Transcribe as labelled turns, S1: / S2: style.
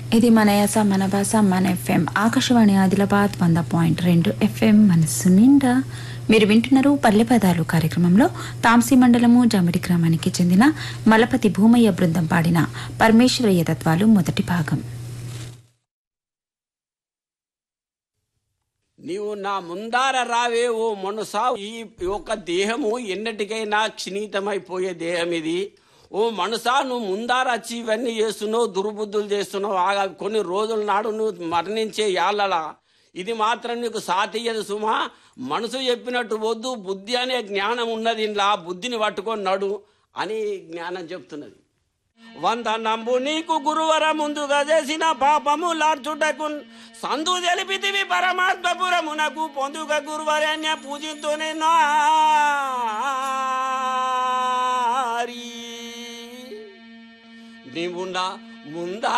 S1: ఇది మన యాస మన భాష మన ఎఫ్ఎం ఆకాశవాణి ఆదిలాబాద్ వంద పాయింట్ రెండు ఎఫ్ఎం మనస్సు నిండా మీరు వింటున్నారు పల్లె పదాలు కార్యక్రమంలో తాంసీ మండలము జమిడి గ్రామానికి చెందిన మలపతి భూమయ్య బృందం పాడిన పరమేశ్వరయ్య తత్వాలు మొదటి భాగం
S2: నీవు నా ముందార రావే ఓ మనసా ఈ యొక్క దేహము ఎన్నటికైనా క్షీణితమైపోయే దేహం ఇది ఓ మనసా నువ్వు ముందార వచ్చి ఇవన్నీ చేస్తున్నావు దుర్బుద్ధులు చేస్తున్నావు ఆగా కొన్ని రోజుల నాడు నువ్వు మరణించే యాళ్ళలా ఇది మాత్రం నీకు సాతీయదు సుమా మనసు చెప్పినట్టు వద్దు బుద్ధి అనే జ్ఞానం ఉన్నది ఇంట్లో ఆ బుద్ధిని పట్టుకొని నడు అని జ్ఞానం చెప్తున్నది వందనంబు నీకు గురువర ముందుగా చేసిన పాపము లార్చుటకు సందు తెలిపితివి పరమాత్మపురమునకు పొందుక గురువరణ్య పూజితోనే నారీ నీవు నా ముందా